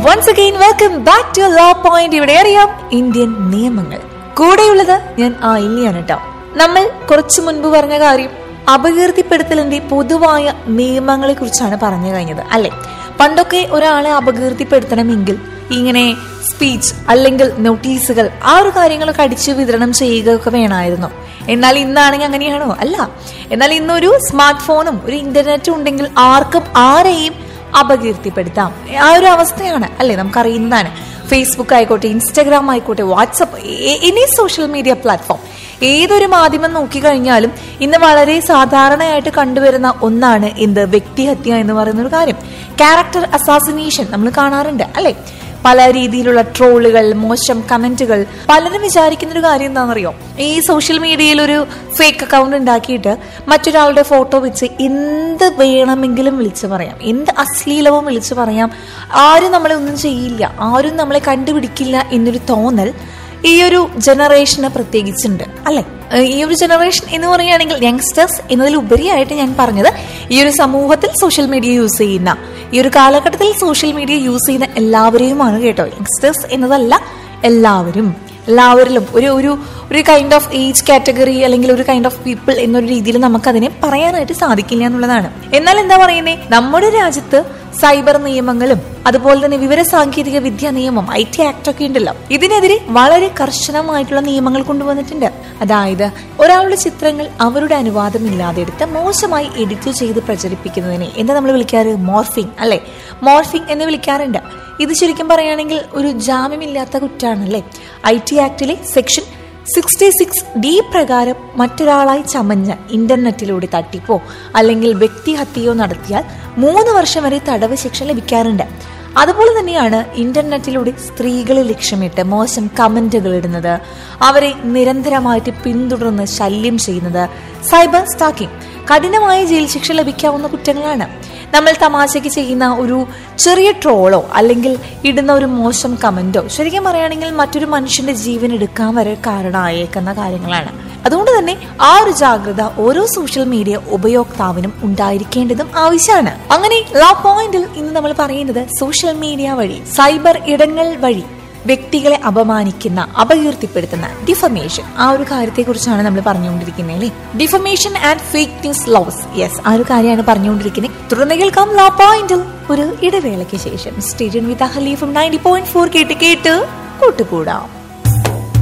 once again welcome back to law point ഇവിടെ അറിയാം Indian നിയമങ്ങൾ കൂടെയുള്ളത് ഞാൻ ആ ഇല്ലയാണ് കേട്ടോ നമ്മൾ കുറച്ചു മുൻപ് പറഞ്ഞ കാര്യം അപകീർത്തിപ്പെടുത്തലിന്റെ പൊതുവായ നിയമങ്ങളെ കുറിച്ചാണ് പറഞ്ഞു കഴിഞ്ഞത് അല്ലെ പണ്ടൊക്കെ ഒരാളെ അപകീർത്തിപ്പെടുത്തണമെങ്കിൽ ഇങ്ങനെ സ്പീച്ച് അല്ലെങ്കിൽ നോട്ടീസുകൾ ആ ഒരു കാര്യങ്ങളൊക്കെ അടിച്ച് വിതരണം ചെയ്യുകയൊക്കെ വേണമായിരുന്നു എന്നാൽ ഇന്നാണെങ്കിൽ അങ്ങനെയാണോ അല്ല എന്നാൽ ഇന്നൊരു സ്മാർട്ട് ഫോണും ഒരു ഇന്റർനെറ്റും ഉണ്ടെങ്കിൽ ആർക്കും ആരെയും അപകീർത്തിപ്പെടുത്താം ആ ഒരു അവസ്ഥയാണ് അല്ലെ നമുക്കറിയുന്നതാണ് ഫേസ്ബുക്ക് ആയിക്കോട്ടെ ഇൻസ്റ്റാഗ്രാം ആയിക്കോട്ടെ WhatsApp any social media platform ഏതൊരു മാധ്യമം നോക്കിക്കഴിഞ്ഞാലും ഇന്ന് വളരെ സാധാരണയായിട്ട് കണ്ടുവരുന്ന ഒന്നാണ് എന്ത് വ്യക്തിഹത്യ എന്ന് പറയുന്ന ഒരു കാര്യം ക്യാരക്ടർ അസാസിനേഷൻ നമ്മൾ കാണാറുണ്ട് അല്ലെ പല രീതിയിലുള്ള ട്രോളുകൾ മോശം കമന്റുകൾ പലരും വിചാരിക്കുന്ന ഒരു കാര്യം എന്താണെന്നറിയോ ഈ സോഷ്യൽ മീഡിയയിൽ ഒരു ഫേക്ക് അക്കൗണ്ട് ഉണ്ടാക്കിയിട്ട് മറ്റൊരാളുടെ ഫോട്ടോ വെച്ച് എന്ത് വേണമെങ്കിലും വിളിച്ചു പറയാം എന്ത് അശ്ലീലവും വിളിച്ചു പറയാം ആരും നമ്മളെ ഒന്നും ചെയ്യില്ല ആരും നമ്മളെ കണ്ടുപിടിക്കില്ല എന്നൊരു തോന്നൽ ഈ ഒരു ജനറേഷന് പ്രത്യേകിച്ചുണ്ട് അല്ലെ ഈ ഒരു ജനറേഷൻ എന്ന് പറയുകയാണെങ്കിൽ യങ്സ്റ്റേഴ്സ് എന്നതിലുപരിയായിട്ട് ഞാൻ പറഞ്ഞത് ഈ ഒരു സമൂഹത്തിൽ സോഷ്യൽ മീഡിയ യൂസ് ചെയ്യുന്ന ഈ ഒരു കാലഘട്ടത്തിൽ സോഷ്യൽ മീഡിയ യൂസ് ചെയ്യുന്ന എല്ലാവരെയുമാണ് കേട്ടോ യങ്സ്റ്റേഴ്സ് എന്നതല്ല എല്ലാവരും എല്ലാവരിലും ഒരു ഒരു ഒരു കൈൻഡ് ഓഫ് ഏജ് കാറ്റഗറി അല്ലെങ്കിൽ ഒരു കൈൻഡ് ഓഫ് പീപ്പിൾ എന്നൊരു രീതിയിൽ നമുക്കതിനെ പറയാനായിട്ട് സാധിക്കില്ല എന്നുള്ളതാണ് എന്നാൽ എന്താ പറയുന്നേ നമ്മുടെ രാജ്യത്ത് സൈബർ നിയമങ്ങളും അതുപോലെ തന്നെ വിവര സാങ്കേതിക വിദ്യ നിയമം ഐ ടി ആക്ട് ഒക്കെ ഉണ്ടല്ലോ ഇതിനെതിരെ വളരെ കർശനമായിട്ടുള്ള നിയമങ്ങൾ കൊണ്ടുവന്നിട്ടുണ്ട് അതായത് ഒരാളുടെ ചിത്രങ്ങൾ അവരുടെ അനുവാദമില്ലാതെ എടുത്ത് മോശമായി എഡിറ്റ് ചെയ്ത് പ്രചരിപ്പിക്കുന്നതിനെ എന്താ നമ്മൾ വിളിക്കാറ് മോർഫിംഗ് അല്ലെ മോർഫിംഗ് എന്ന് വിളിക്കാറുണ്ട് ഇത് ശരിക്കും പറയുകയാണെങ്കിൽ ഒരു ജാമ്യമില്ലാത്ത കുറ്റാണല്ലേ ഐ ടി ആക്ടിലെ സെക്ഷൻ സിക്സ്റ്റി സിക്സ് ഡി പ്രകാരം മറ്റൊരാളായി ചമഞ്ഞ് ഇന്റർനെറ്റിലൂടെ തട്ടിപ്പോ അല്ലെങ്കിൽ വ്യക്തിഹത്യയോ നടത്തിയാൽ മൂന്ന് വർഷം വരെ തടവ് ശിക്ഷ ലഭിക്കാറുണ്ട് അതുപോലെ തന്നെയാണ് ഇന്റർനെറ്റിലൂടെ സ്ത്രീകളെ ലക്ഷ്യമിട്ട് മോശം കമന്റുകൾ ഇടുന്നത് അവരെ നിരന്തരമായിട്ട് പിന്തുടർന്ന് ശല്യം ചെയ്യുന്നത് സൈബർ സ്റ്റാക്കിംഗ് കഠിനമായ ജയിൽ ശിക്ഷ ലഭിക്കാവുന്ന കുറ്റങ്ങളാണ് നമ്മൾ തമാശയ്ക്ക് ചെയ്യുന്ന ഒരു ചെറിയ ട്രോളോ അല്ലെങ്കിൽ ഇടുന്ന ഒരു മോശം കമന്റോ ശരിക്കും പറയുകയാണെങ്കിൽ മറ്റൊരു മനുഷ്യന്റെ ജീവൻ എടുക്കാൻ വരെ കാരണമായേക്കുന്ന കാര്യങ്ങളാണ് അതുകൊണ്ട് തന്നെ ആ ഒരു ജാഗ്രത ഓരോ സോഷ്യൽ മീഡിയ ഉപയോക്താവിനും ഉണ്ടായിരിക്കേണ്ടതും ആവശ്യമാണ് അങ്ങനെ ലോ പോയിന്റിൽ ഇന്ന് നമ്മൾ പറയുന്നത് സോഷ്യൽ മീഡിയ വഴി സൈബർ ഇടങ്ങൾ വഴി വ്യക്തികളെ അപമാനിക്കുന്ന അപകീർത്തിപ്പെടുത്തുന്ന ഡിഫമേഷൻ ആ ഒരു കാര്യത്തെ കുറിച്ചാണ് നമ്മൾ പറഞ്ഞുകൊണ്ടിരിക്കുന്നത് അല്ലേ defamation and fake news laws yes ആ ഒരു കാര്യമാണ് പറഞ്ഞുകൊണ്ടിരിക്കുന്നത് തുടർന്ന് കേൾക്കാം ലോ പോയിന്റിൽ ഒരു ഇടവേളയ്ക്ക് ശേഷം സ്റ്റേജൻ വിത്ത് ഹലീഫും നയൻറ്റി പോയിന്റ് ഫോർ കേട്ട് കേട്ട് കൂട്ടുകൂടാം